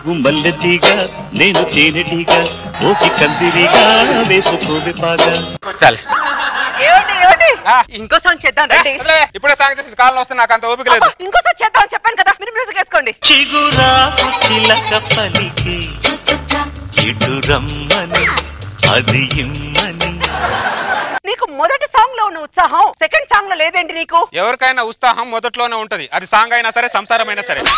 నువ్వు మల్లెటీగా నేను తేనెటీగా ఓసి కందిరిగా వేసుకోవే పాగా చాలు ఏమిటి ఏమిటి ఆ. ఇంకో సాంగ్ చేద్దాం రండి ఇప్పుడే సాంగ్ చేసింది కాలం వస్తే నాకు అంత ఓపిక లేదు అబ్బా, ఇంకోసారి చేద్దాం అని చెప్పాను కదా మీరు మ్యూజిక్ వేసుకోండి చిగురాకు చిలక పలికే ఇటు రమ్మని అది ఇమ్మని నీకు మొదటి సాంగ్ లో ఉన్న ఉత్సాహం సెకండ్ సాంగ్ లో లేదేంటి నీకు ఎవరికైనా ఉత్సాహం మొదట్లోనే ఉంటది అది సాంగ్ అయినా సరే సంసారం అయినా సరే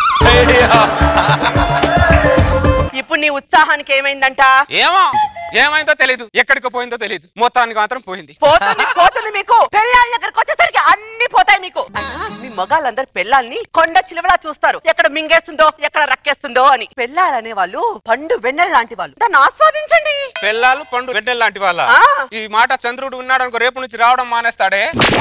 ఇప్పుడు నీ ఉత్సాహానికి ఏమైందంట ఏమో ఏమైందో తెలియదు ఎక్కడికి పోయిందో తెలియదు మొత్తానికి మాత్రం పోయింది పోతుంది పోతుంది మీకు పెళ్ళాళ్ళ దగ్గరకు వచ్చేసరికి అన్ని పోతాయి మీకు అయినా మీ మగాళ్ళందరూ పెళ్ళాల్ని కొండ చిలువలా చూస్తారు ఎక్కడ మింగేస్తుందో ఎక్కడ రక్కేస్తుందో అని పెళ్ళాలనే వాళ్ళు పండు వెన్నెల లాంటి వాళ్ళు దాన్ని ఆస్వాదించండి పిల్లలు పండు వెన్నెల లాంటి వాళ్ళ ఆ. ఈ మాట చంద్రుడు ఉన్నాడు అనుకో రేపు నుంచి రావడం మానేస్తాడే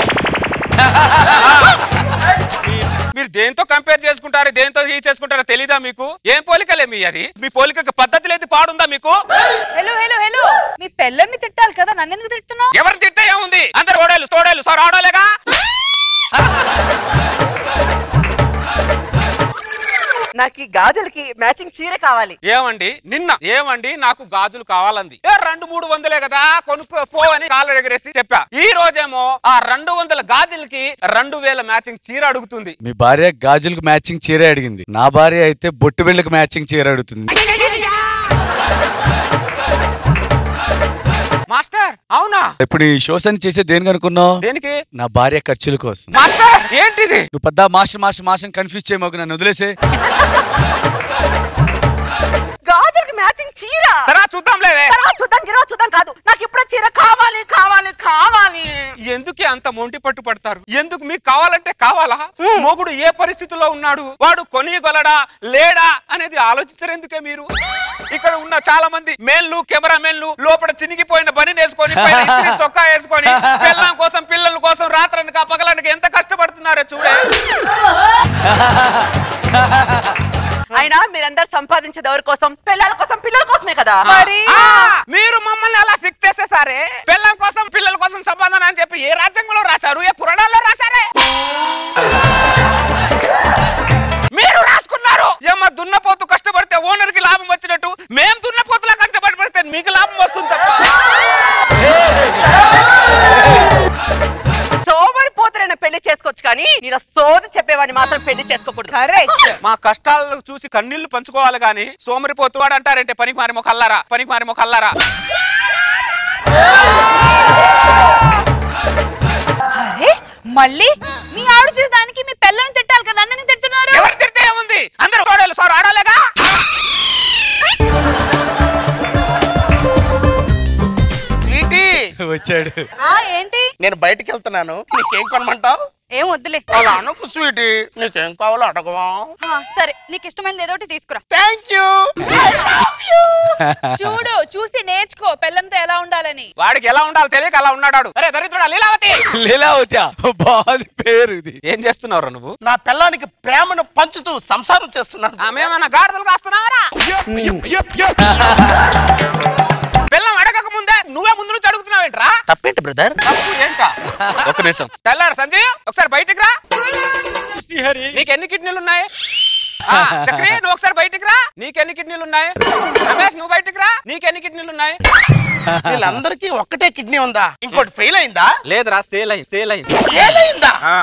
మీ- మీరు దేంతో కంపేర్ చేసుకుంటారు దేంతో ఈ చేసుకుంటారో తెలీదా మీకు ఏం పోలికలే మీ అది మీ పోలికకి పద్ధతి లేదు పాడుందా మీకు హలో హలో హలో మీ పెళ్ళని తిట్టాలి కదా నన్ను ఎందుకు తిట్టున్నావు ఎవరు తిట్టే ఏముంది అందరు ఓడేలు తోడేలు సార్ ఆడోలేగా నాకు ఈ గాజులకి మ్యాచింగ్ చీర కావాలి ఏమండి నిన్న ఏమండి నాకు గాజులు కావాలంది ఏ రెండు మూడు వందలే కదా కొనుక్కో పో అని కాళ్ళ ఎగరేసి చెప్పా ఈ రోజేమో ఆ రెండు వందల గాజులకి రెండు వేల మ్యాచింగ్ చీర అడుగుతుంది మీ భార్య గాజులకు మ్యాచింగ్ చీర అడిగింది నా భార్య అయితే బొట్టు బిళ్ళకి మ్యాచింగ్ చీర అడుగుతుంది మాస్టర్ అవునా ఇప్పుడు ఈ షోస్ అని చేసే దేనికి అనుకున్నావు దేనికి నా భార్య ఖర్చుల కోసం మాస్టర్ ఏంటిది నువ్వు పెద్ద మాస్టర్ మాస్టర్ మాస్టర్ కన్ఫ్యూజ్ చేయమాకు నన్ను వదిలేసే గాజులకి మ్యాచింగ్ చీర తర్వాత చూద్దాంలేవే తర్వాత చూద్దాం గిరవ చూద్దాం కాదు నాకు ఇప్పుడే చీర కావాలి కావాలి కావాలి ఎందుకే అంత మొంటి పట్టు పడతారు ఎందుకు మీకు కావాలంటే కావాలా మొగుడు ఏ పరిస్థితిలో ఉన్నాడు వాడు కొనిగొలడా లేడా అనేది ఆలోచించరు ఎందుకే మీరు ఇక్కడ ఉన్న చాలా మంది మేన్లు కెమెరా మేన్లు లోపల చినిగిపోయిన బని వేసుకొని పైన ఇస్త్రీ చొక్కా వేసుకొని పిల్లం కోసం పిల్లల కోసం రాత్రనక పగలనక ఎంత కష్టపడుతున్నారో చూడే అయినా మీరందరు సంపాదించేది ఎవరి కోసం పిల్లల కోసం పిల్లల కోసమే కదా మరి ఆ, మీరు మమ్మల్ని అలా ఫిక్స్ చేసేసారే పిల్లల కోసం పిల్లల కోసం సంపాదన అని చెప్పి ఏ రాజ్యాంగంలో రాశారు ఏ పురాణాల్లో రాశారే మీరు రాసుకున్నారు ఏమ్మా దున్నపోతు కష్టపడితే ఓనర్ కి లాభం వచ్చినట్టు మేం దున్నపోతులా కష్టపడి పడితే మీకు లాభం వస్తుంది తప్ప సోమరి పోతులైన పెళ్లి చేసుకోవచ్చు కానీ నేను సోది చెప్పేవాడిని మాత్రం పెళ్లి చేసుకోకూడదు కరెక్ట్ మా కష్టాలను చూసి కన్నీళ్లు పంచుకోవాలి గాని సోమరిపోతువాడు అంటారంటే పనికి మారి మొకల్లారా పనికి మారి మొకల్లారా అరే మళ్ళీ మీ ఆవిడ చేసే దానికి మీ పిల్లని తిట్టాలి కదా నన్ను ఎందుకు తిట్టున్నారు ఎవరు తిడితే ఏముంది అందరూ తోడేలు సార్ ఆడాలేగా స్వీటీ వచ్చాడు ఆ ఏంటి నేను బయటికి వెళ్తున్నాను నీకేం కొనమంటావు ఏం వద్దులే అలా అనుకు స్వీటీ నీకేం కావాలో అడగవా ఆ, సరే నీకు ఇష్టమైనది ఏదో ఒకటి తీసుకురా థ్యాంక్ యూ చూడు చూసి నేర్చుకో పిల్లంతో ఎలా ఉండాలని వాడికి ఎలా ఉండాలో తెలియక అలా ఉన్నాడు అరే దరిద్రుడా లీలావతి లీలావతి బాగుంది పేరు ఇది ఏం చేస్తున్నావు నువ్వు నా పిల్లానికి ప్రేమను పంచుతూ సంసారం చేస్తున్నాను ఆమెమన్నా గాడిదలు కాస్తున్నావరా పిల్లం అడగక ముందే నువ్వే ముందు నుంచి అడుగుతున్నావేంట్రా తప్పేంటి బ్రదర్ తప్పు ఏంటా ఒక నిమిషం తెల్లారు సంజయ్ ఒకసారి బయటికి రా నీకు ఎన్ని కిడ్నీలు ఉన్నాయి ఆ, చక్రి నువ్వు ఒకసారి బయటికి రా నీకెన్ని కిడ్నీలు ఉన్నాయి రమేష్ నువ్వు బయటికి రా నీకెన్ని కిడ్నీలు ఉన్నాయి వీళ్ళందరికీ ఒక్కటే కిడ్నీ ఉందా ఇంకోటి ఫెయిల్ అయిందా లేదురా సేల్ అయింది సేల్ అయింది ఫెయిల్ అయిందా ఆ.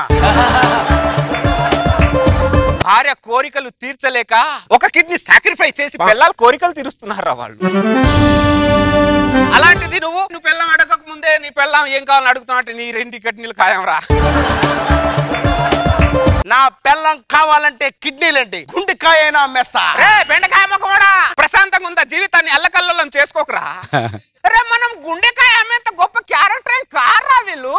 భార్య కోరికలు తీర్చలేక ఒక కిడ్నీ సాక్రిఫై చేసి పిల్లల కోరికలు తీరుస్తున్నారా వాళ్ళు అలాంటిది నువ్వు నువ్వు పిల్లం అడగక ముందే నీ పిల్లం ఏం కావాలని అడుగుతున్నట్టు నీ రెండు కిడ్నీలు ఖాయం రా నా పిల్లం కావాలంటే కిడ్నీలేంటి గుండెకాయ అయినా అమ్మేస్తా రే బెండకాయ మొక్కమోడా ప్రశాంతంగా ఉందా జీవితాన్ని అల్లకల్లోలం చేసుకోకరా రే మనం గుండెకాయ అమ్మేంత గొప్ప క్యారెక్టర్ ఏం కారా వీళ్ళు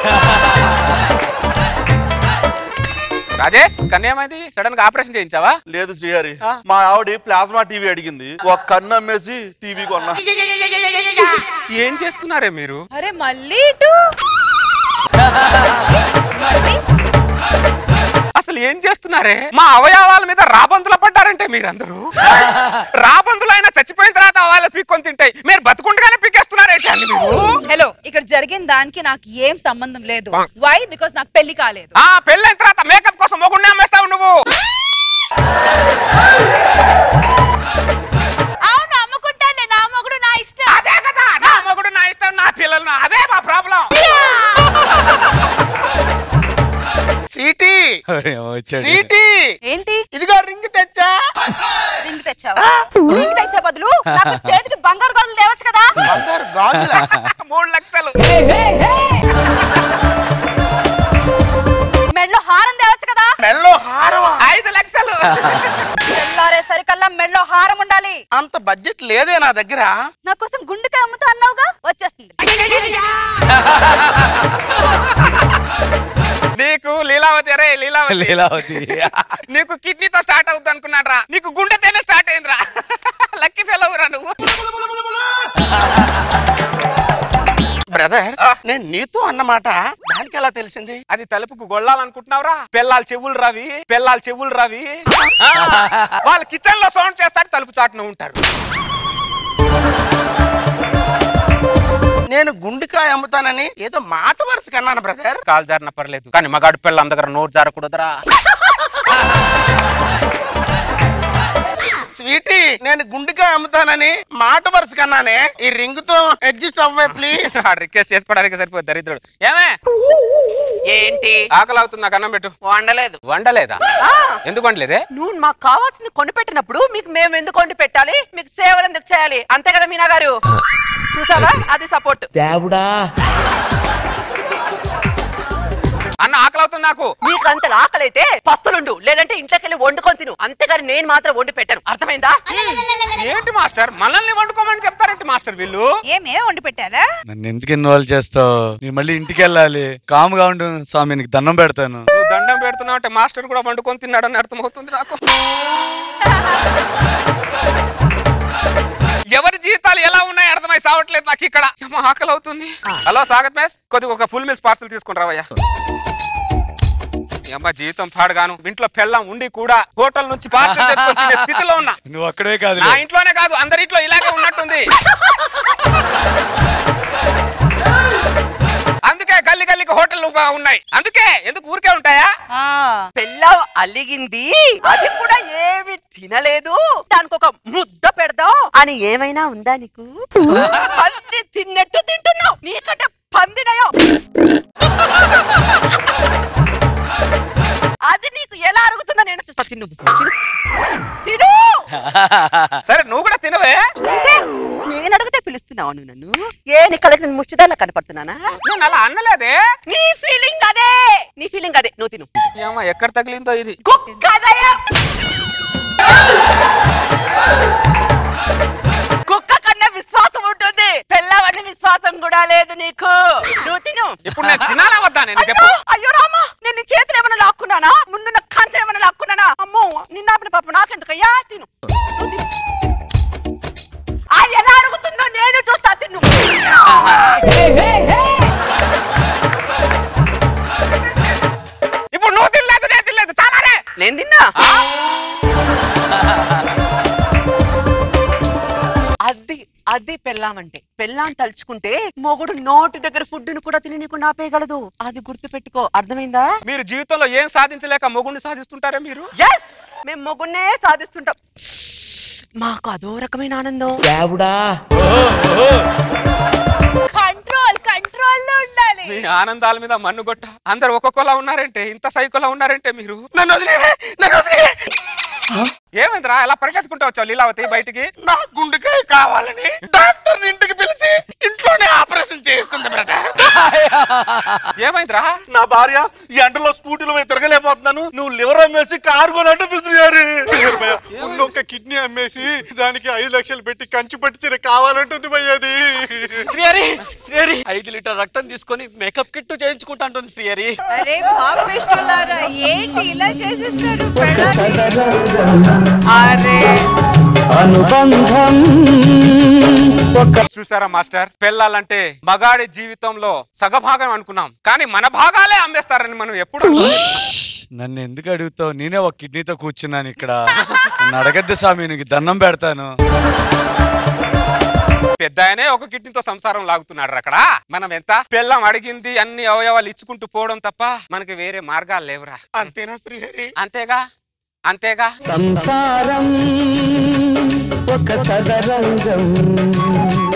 రాజేష్ కన్యామైంది సడన్ గా ఆపరేషన్ చేయించావా లేదు శ్రీహరి ఆ? మా ఆవిడ ప్లాస్మా టీవీ అడిగింది ఒక కన్ను అమ్మేసి టీవీ కొన్నా ఏం చేస్తున్నారే మీరు అరే మళ్ళీ ఇటు మళ్ళీ అసలు ఏం చేస్తున్నారే మా అవయవాల మీద రాబందులు పడ్డారంటే మీరందరూ రాబందులు అయినా చచ్చిపోయిన తర్వాత అవయాలు పీక్కొని తింటాయి మీరు బతుకుండగానే పీకేస్తున్నారేంటి అన్ని మీరు హలో ఇక్కడ జరిగిన దానికి నాకు ఏం సంబంధం లేదు వై బికాస్ నాకు పెళ్లి కాలేదు ఆ పెళ్ళైన తర్వాత మేకప్ కోసం మొగుడిని అమ్మేస్తావు నువ్వు అవును అమ్ముకుంటాను నా మొగుడు నా ఇష్టం అదే కదా నా మొగుడు నా ఇష్టం నా పిల్లలు నా- అదే మా ప్రాబ్లం సీటీ వచ్చాడు సీటీ ఏంటి ఇదిగో రింగ్ తెచ్చా రింగ్ తెచ్చావా రింగ్ తెచ్చే బదులు నాకు చేతికి బంగారు గదులు తేవచ్చు కదా బంగారు గాజులా మూడు లక్షలు మెళ్ళో హారం తేవచ్చు కదా మెల్లో హారమా ఐదు లక్షలు తెల్లారే సరికల్లా మెళ్ళో హారం ఉండాలి అంత బడ్జెట్ లేదే నా దగ్గర నా కోసం గుండెకాయ అమ్ముతా అన్నావుగా వచ్చేస్తుంది నీకు లీలావతి అరే లీలావతి లీలావతి నీకు కిడ్నీతో స్టార్ట్ అవుతుంది అనుకున్నాడ్రా నీకు గుండెతోనే స్టార్ట్ అయిందిరా లక్కీ ఫెలో రా నువ్వు బ్రదర్ నేను నీతో అన్నమాట దానికి ఎలా తెలిసింది అది తలుపుకు గొళ్ళాలనుకుంటున్నావురా పెళ్ళాల చెవులు రవి పెళ్ళాల చెవులు రవి ఆ, వాళ్ళు కిచెన్ లో సౌండ్ చేస్తారు తలుపు చాటున ఉంటారు నేను గుండెకాయ అమ్ముతానని ఏదో మాట వరుస కన్నాను బ్రదర్ కాలు జారిన పర్లేదు కానీ మగాడు పెళ్ళ దగ్గర నోరు జారకూడదురా స్వీటీ నేను గుండెకాయ అమ్ముతానని మాట వరుస కన్నానే ఈ రింగ్ తో అడ్జస్ట్ అవ్వే ప్లీజ్ రిక్వెస్ట్ చేసుకోవడానికి సరిపోతుంది దరిద్రుడు ఏమే ఏంటి ఆకలి అవుతుంది నాకు అన్నం పెట్టు వండలేదు వండలేదా ఆ, ఎందుకు వండలేదే నువ్వు మాకు కావాల్సింది కొనిపెట్టినప్పుడు మీకు మేము ఎందుకు వండి పెట్టాలి మీకు సేవలు ఎందుకు చేయాలి అంతే కదా మీనా గారు చూసావా అది సపోర్ట్ అన్న ఆకలి అవుతుంది నాకు నీకు అంత ఆకలైతే పస్తులుండు లేదంటే ఇంట్లోకి వెళ్ళి వండుకొని తిను అంతేగాని నేను మాత్రం వండి పెట్టాను అర్థమైందా ఏంటి మాస్టర్ మనల్ని వండుకోమని చెప్తారేంటి మాస్టర్ వీళ్ళు ఏమే వండి పెట్టారా నన్ను ఎందుకు ఇన్వాల్వ్ చేస్తావు నేను మళ్ళీ ఇంటికి వెళ్ళాలి కాముగా ఉండు స్వామి నీకు దండం పెడతాను నువ్వు దండం పెడుతున్నావు అంటే మాస్టర్ కూడా వండుకొని తిన్నాడని అర్థమవుతుంది నాకు ఎవరి జీవితాలు ఎలా ఉన్నాయి అర్థమై సావట్లేదు నాకు ఇక్కడ ఏమో ఆకలి అవుతుంది హలో సాగత్ మేస్ కొద్దిగా ఒక ఫుల్ మీల్స్ పార్సల్ తీసుకుని రావయ్యా ఈ అమ్మ జీవితం పాడుగాను ఇంట్లో పెళ్ళం ఉండి కూడా హోటల్ నుంచి పార్సల్ తెచ్చుకొని తినే స్థితిలో ఉన్నా నువ్వు అక్కడే కాదు నా ఇంట్లోనే కాదు అందరి ఇంట్లో ఇలాగే ఉన్నట్టుంది అందుకే గల్లి గల్లికి హోటల్ ఉన్నాయి అందుకే ఎందుకు ఊరికే ఉంటాయా ఆ పెళ్ళం అలిగింది అది కూడా ఏమి తినలేదు దానికి ఒక ముద్ద పెడదాం అని ఏమైనా ఉందా నీకు అన్ని తిన్నట్టు తింటున్నావు నీకంటే పందినయో అది నీకు ఎలా అరుగుతుందో నేను చూస్తా తిను తిను సరే నువ్వు కూడా తినవే అంటే నేను అడిగితే పిలుస్తున్నావు నువ్వు నన్ను ఏ నీ కళ్ళకి నేను ముష్టిదారిలా కనపడుతున్నానా నేను అలా అన్నలేదే నీ ఫీలింగ్ అదే నీ ఫీలింగ్ అదే నువ్వు తిను ఈ అమ్మ ఎక్కడ తగిలిందో ఇది కుక్కదయం కుక్క కన్నా విశ్వాసం ఉంటుంది పెళ్ళవని విశ్వాసం కూడా లేదు నీకు నువ్వు తిను ఇప్పుడు నేను తినాలా వద్దా నేను అయ్యో, చెప్పు అయ్యో రామా నేను నీ చేతులు ఏమైనా లాక్కున్నానా ముందు నా కంచె ఏమైనా లాక్కున్నానా అమ్మో నిన్న పాప నాకెందుకయ్యా తిను నువ్వు తిను. ఆ ఎలా అడుగుతుందో నేను చూస్తా తిను ఇప్పుడు నువ్వు తినలేదు నేను తినలేదు చాలానే నేను తిన్నా అది అది పెళ్ళామంటే పెళ్ళాం తలుచుకుంటే మొగుడు నోటి దగ్గర ఫుడ్ ను కూడా తిని నీకు నాపేయగలదు అది గుర్తు పెట్టుకో అర్థమైందా మీరు జీవితంలో ఏం సాధించలేక మొగుడిని సాధిస్తుంటారే మీరు ఎస్ మేము మొగున్నే సాధిస్తుంటాం మాకు అదో రకమైన ఆనందం కంట్రోల్ కంట్రోల్ లో ఉండాలి మీ ఆనందాల మీద మన్ను కొట్ట అందరు ఒక్కొక్కలా ఉన్నారంటే ఇంత సైకోలా ఉన్నారంటే మీరు నన్ను వదిలేవే నన్ను వదిలేవే ఏమైందిరా ఎలా పరిగెత్తుకుంటూ వచ్చావు లీలావతి బయటికి నా గుండెకాయ కావాలని డాక్టర్ ఇంటికి పిలిచి ఇంట్లోనే ఆపరేషన్ చేయిస్తుంది బ్రదర్ ఏమైందిరా నా భార్య ఈ ఎండలో స్కూటీలో పోయి తిరగలేకపోతున్నాను నువ్వు లివర్ అమ్మేసి కారు కొనంటే తీసుకున్నారు ఒక కిడ్నీ అమ్మేసి దానికి ఐదు లక్షలు పెట్టి కంచి పట్టి చీర కావాలంటుంది భయ్యది శ్రీహరి శ్రీహరి ఐదు లీటర్ రక్తం తీసుకొని మేకప్ కిట్ చేయించుకుంటా అంటుంది శ్రీహరి అరే పాపిష్టులారా ఏంటి ఇలా చేసేస్తారు అరే చూసారా మాస్టర్ పెళ్ళాలంటే మగాడి జీవితంలో సగభాగం అనుకున్నాం కానీ మన భాగాలే అమ్మేస్తారని మనం ఎప్పుడు అనుకోలేదు. నన్ను ఎందుకు అడుగుతావు నేనే ఒక కిడ్నీతో కూర్చున్నాను ఇక్కడ నన్ను అడగద్దు స్వామి నీకు దండం పెడతాను పెద్ద ఆయనే ఒక కిడ్నీతో సంసారం లాగుతున్నాడు అక్కడ మనం ఎంత పెళ్ళం అడిగింది అన్ని అవయవాలు ఇచ్చుకుంటూ పోవడం తప్ప మనకి వేరే మార్గాలు లేవురా అంతేనా శ్రీహరి అంతేగా అంతేగా సంసారం ఒక చదరంగం